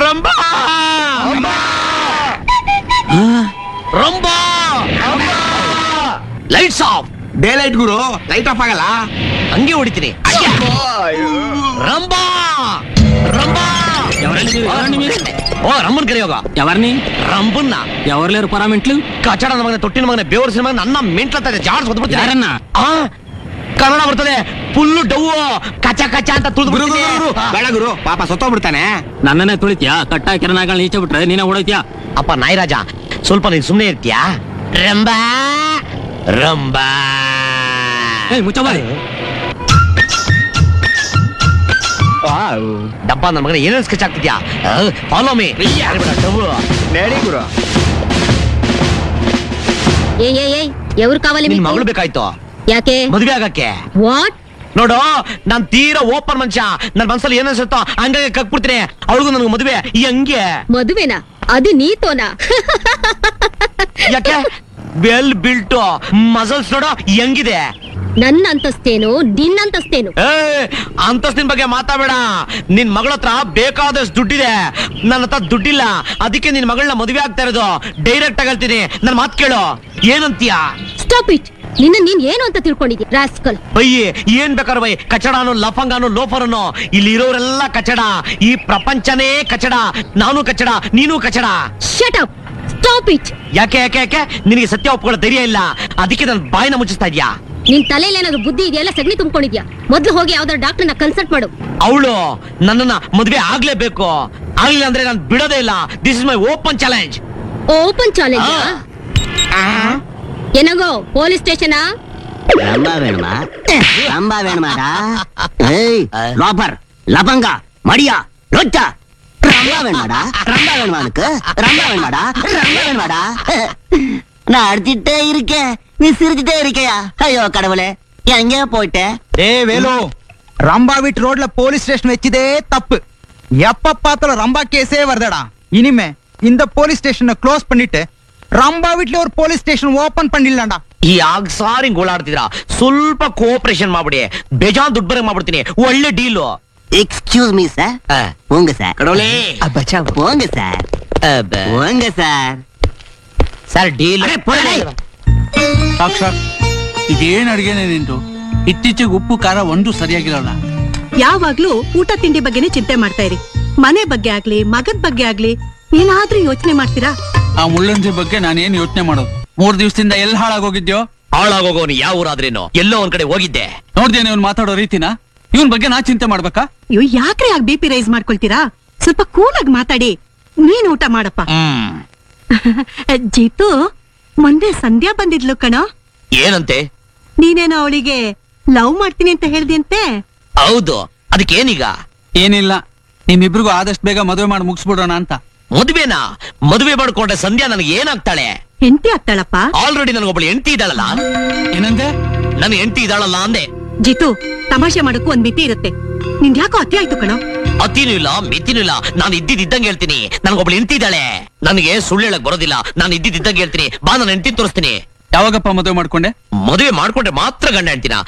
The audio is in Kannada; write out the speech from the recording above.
ರಂಬಾ ರಂಬಾ ಲೈಟ್ಸ್ ಆಫ್ ಡೇ ಲೈಟ್ ಗುರು ಲೈಟ್ ಆಫ್ ಆಗಲ್ಲ ಹಂಗೆ ಹೊಡಿತೀನಿ ರಂಬಾ ರಂಬಾ ಓ ರಂಬನ್ ಕರೆಯೋಗ ఎవరిని ರಂಬನ್ನ ఎవరు లేరు పరామెంట్లు ಕಚಡ ಮಗನ ತೊಟ್ಟಿನ ಮಗನ ಬೇವರ್ ಸಿನಿಮಾ ನನ್ನ ಮೆಂಟ್ಲತ್ತ ಇದೆ ಜಾಡ್ಸ್ ಹೊದ್ಬಿಡ್ತೀನಿ ಯಾರನ್ನ? ಆ ಕನ್ನಡ ಬರ್ತದೆ ಫುಲ್ಲು ಡವ್ವು ಕಚ ಕಚ ಅಂತ ತುಳಿದು ಗುರು ಗುರು ಗುರು ಬೇಡ ಗುರು ಪಾಪ ಸತ್ತೋಗ್ಬಿಡ್ತಾನೆ ನನ್ನನ್ನೇ ತುಳಿತ್ಯಾ ಕಟ್ಟ ಕಿರಣಗಳು ಈಚೆ ಬಿಟ್ರೆ ನೀನೇ ಹೊಡೈತ್ಯಾ ಅಪ್ಪ ನಾಯಿರಾಜ ಸ್ವಲ್ಪ ನೀನ್ ಸುಮ್ನೆ ಇರ್ತೀಯಾ ರಂಬಾ ರಂಬಾ ಏಯ್ ಮುಚ್ಚ ಬಾಯ್ ಡಬ್ಬ ನನ್ನ ಮಗನ ಏನೇನು ಸ್ಕೆಚ್ ಆಗ್ತಿದ್ಯಾ ಫಾಲೋ ಮೀ ನಡಿ ಗುರು ఏ ఏ ఏ ఎవరు కావాలి ನಿನ್ మీకు ಮಗಳು ಬೇಕಾಯ್ತು ಯಾಕೆ ಮದ್ವೆ ಆಗಕ್ಕೆ ವಾಟ್ ನೋಡು ನಾನ್ ತೀರಾ ಓಪನ್ ಮನುಷ್ಯ ನನ್ ಮನ್ಸಲ್ಲಿ ಏನ್ ಅನ್ಸುತ್ತೋ ಹಂಗಾಗಿ ಕಕ್ಬಿಡ್ತೀನಿ ಅವಳಿಗೂ ನನಗೆ ಮದುವೆ ಈ ಹಂಗೆ ಮದುವೆನಾ ಅದು ನೀತೋನಾ ಯಾಕೆ ವೆಲ್ ಬಿಲ್ಟ್ ಮಸಲ್ಸ್ ನೋಡು ಹೆಂಗಿದೆ ನನ್ನ ಅಂತಸ್ತೇನು ನಿನ್ನ ಅಂತಸ್ತೇನು ಏ ಅಂತಸ್ತಿನ ಬಗ್ಗೆ ಮಾತಾಡಬೇಡ ನಿನ್ ಮಗಳ ಹತ್ರ ಬೇಕಾದಷ್ಟು ದುಡ್ಡಿದೆ ನನ್ನ ಹತ್ರ ದುಡ್ಡಿಲ್ಲ ಅದಕ್ಕೆ ನಿನ್ ಮಗಳನ್ನ ಮದುವೆ ಆಗ್ತಾ ಇರೋದು ಡೈರೆಕ್ಟ್ ಆಗಿ ಹೇಳ್ತೀನಿ ನನ್ ಮಾತ್ ಕೇಳು ಏನಂತೀಯ ಸ್ಟಾಪ್ ಇಟ್ ನಿನ್ನ ನೀನ್ ಏನು ಅಂತ ತಿಳ್ಕೊಂಡಿದ್ಯಾ ರಾಸ್ಕಲ್ ಬಯ್ಯಿ ಏನ್ ಬೇಕಾರು ಬೈ ಕಚಡಾನು ಲಫಂಗಾನು ಲೋಫರನು ಇಲ್ಲಿ ಇರೋರೆಲ್ಲ ಕಚಡ ಈ ಪ್ರಪಂಚನೇ ಕಚಡ ನಾನು ಕಚಡ ನೀನು ಕಚಡ ಶಟ್ ಅಪ್ ಸ್ಟಾಪ್ ಇಟ್ ಯಾಕೆ ಯಾಕೆ ಯಾಕೆ ನಿನಗೆ ಸತ್ಯ ಒಪ್ಕೊಳ್ಳೋ ಧೈರ್ಯ ಇಲ್ಲ ಅದಕ್ಕೆ ನನ್ ಬಾಯಿನ ಮುಚ್ಚಿಸ್ತಾ ಇದ್ಯಾ ನಿನ್ ತಲೆಯಲ್ಲಿ ಏನಾದ್ರು ಬುದ್ಧಿ ಇದೆಯಲ್ಲ ಸಗಣಿ ತುಂಬಿಕೊಂಡಿದ್ಯಾ ಮೊದ್ಲು ಹೋಗಿ ಯಾವ್ದಾರ ಡಾಕ್ಟರ್ನ ಕನ್ಸಲ್ಟ್ ಮಾಡು ಅವಳು ನನ್ನನ್ನ ಮದುವೆ ಆಗ್ಲೇಬೇಕು ಆಗ್ಲಿಲ್ಲ ಅಂದ್ರೆ ನಾನು ಬಿಡೋದೇ ಇಲ್ಲ this is my open challenge open challenge ಏನಾಗೋ ಪೊಲೀಸ್ ಸ್ಟೇಷನಾ రంబా వేణుమా రంబా వేణుమారా ఏయ్ లోపర్ లబంగా మడియా రొచ్చ రంబా వేణుమాడా రంబா வேணுமானுக்கு ரம்பா வேணுமாடா ரம்பா வேணுமாடா நான் அடிச்சிட்டே இருக்கேன் நீ சிரிச்சுட்டே இருக்கையா ஐயோ கடவுளே எங்கே போயிட்ட ஏ வேலு ரம்பா வீட்டு ரோட்ல போலீஸ் ஸ்டேஷன் வச்சதே தப்பு எப்ப பார்த்தாலும் ரம்பா கேஸே வருதடா இனிமே இந்த போலீஸ் ஸ்டேஷனை க்ளோஸ் பண்ணிட்டு ரம்பா வீட்ல ஒரு போலீஸ் ஸ்டேஷன் ஓபன் பண்ணிடலாம்டா ಈ ಆಗ್ ಸಾರಿ ಗೋಳಾಡ್ತಿದ್ರ ಸ್ವಲ್ಪ ಕೋಆಪರೇಷನ್ ಮಾಡ್ಬಿಡಿ ಬೇಜಾನ್ ದುಡ್ಡು ಬರಂಗ್ ಮಾಡ್ಬಿಡ್ತೀನಿ ಒಳ್ಳೆ ಡೀಲು எக்ஸ்கியூஸ் மீ சார் போங்க சார் ಕಡೋಲೆ போங்க சார் போங்க சார் ಸರ್ ಡೀಲ್ ಸಾಕ್ಷಾತ್ ಇದೇನ್ ಅಡಿಗೆನೆ ನಿಂತು ಇತ್ತೀಚೆಗೆ ಉಪ್ಪು ಖಾರ ಒಂದು ಸರಿಯಾಗಿರಲ್ಲ ಯಾವಾಗ್ಲೂ ಊಟ ತಿಂಡಿ ಬಗ್ಗೆನೇ ಚಿಂತೆ ಮಾಡ್ತಾ ಇರಿ ಮನೆ ಬಗ್ಗೆ ಆಗ್ಲಿ ಮಗದ್ ಬಗ್ಗೆ ಆಗ್ಲಿ ಏನಾದ್ರೂ ಯೋಚನೆ ಮಾಡ್ತೀರಾ ಆ ಮುಳ್ಳಂಜಿ ಬಗ್ಗೆ ನಾನೇನ್ ಯೋಚನೆ ಮಾಡೋದು ಮೂರ್ ದಿವಸದಿಂದ ಎಲ್ಲಿ ಹಾಳಾಗೋಗಿದ್ಯೋ ಹಾಳಾಗೋಗೋನು ಯಾವ ಊರಾದ್ರೇನು ಎಲ್ಲೋ ಒಂದ್ ಕಡೆ ಹೋಗಿದ್ದೆ ನೋಡ್ದೇನೆ ಇವ್ನು ಮಾತಾಡೋ ರೀತಿನ ಇವನ್ ಬಗ್ಗೆ ನಾ ಚಿಂತೆ ಮಾಡ್ಬೇಕಾ ಅಯ್ಯೋ ಯಾಕ್ರೆ ಆಗ ಬಿ ಪಿ ರೈಸ್ ಮಾಡ್ಕೊಳ್ತೀರಾ ಸ್ವಲ್ಪ ಕೂಲಾಗಿ ಮಾತಾಡಿ ನೀನ್ ಊಟ ಮಾಡಪ್ಪ ಹ್ಮ್ ಜೀತು ಮೊನ್ನೆ ಸಂಧ್ಯಾ ಬಂದಿದ್ಲು ಕಣೋ ಏನಂತೆ ನೀನೇನೋ ಅವಳಿಗೆ ಲವ್ ಮಾಡ್ತೀನಿ ಅಂತ ಹೇಳ್ದಿಯಂತೆ ಹೌದು ಅದಕ್ಕೇನೀಗ ಏನಿಲ್ಲ ನಿಮ್ಮಿಬ್ರಿಗೂ ಆದಷ್ಟು ಬೇಗ ಮದುವೆ ಮಾಡಿ ಮುಗಿಸ್ಬಿಡೋಣ ಅಂತ ಮದುವೆನಾ ಮದುವೆ ಮಾಡ್ಕೊಂಡ್ರೆ ಸಂಧ್ಯಾ ನನಗೆ ಏನಾಗ್ತಾಳೆ ಹೆಂಡತಿ ಆಗ್ತಾಳಪ್ಪ ಆಲ್ರೆಡಿ ನನಗೊಬ್ಬಳು ಹೆಂಡತಿ ಇದ್ದಾಳಲ್ಲ ಏನಂದೆ ನನ್ನ ಹೆಂಡತಿ ಇದ್ದಾಳಲ್ಲ ಅಂದೆ ಜಿತು ತಮಾಷೆ ಮಾಡಕ್ಕೂ ಒಂದ್ ಮಿತಿ ಇರುತ್ತೆ ನಿಂದ್ ಯಾಕೋ ಅತಿ ಆಯ್ತು ಕಣೋ ಅತಿನೂ ಇಲ್ಲ ಮಿತಿನೂ ಇಲ್ಲ ನಾನು ಇದ್ದಿದ್ದಂಗೆ ಹೇಳ್ತೀನಿ ನನಗೊಬ್ಳು ಹೆಂಡತಿ ಇದ್ದಾಳೆ ನನಗೆ ಸುಳ್ಳು ಹೇಳಕ್ ಬರೋದಿಲ್ಲ ನಾನು ಇದ್ದಿದ್ದಂಗೆ ಹೇಳ್ತೀನಿ ಬಾ ನಾನು ಹೆಂಡತಿ ತೋರಿಸ್ತೀನಿ ಯಾವಾಗಪ್ಪ ಮದುವೆ ಮಾಡ್ಕೊಂಡೆ ಮದುವೆ ಮಾಡ್ಕೊಂಡ್ರೆ ಮಾತ್ರ ಗಂಡ ಹೆಂಡ್ತಿನ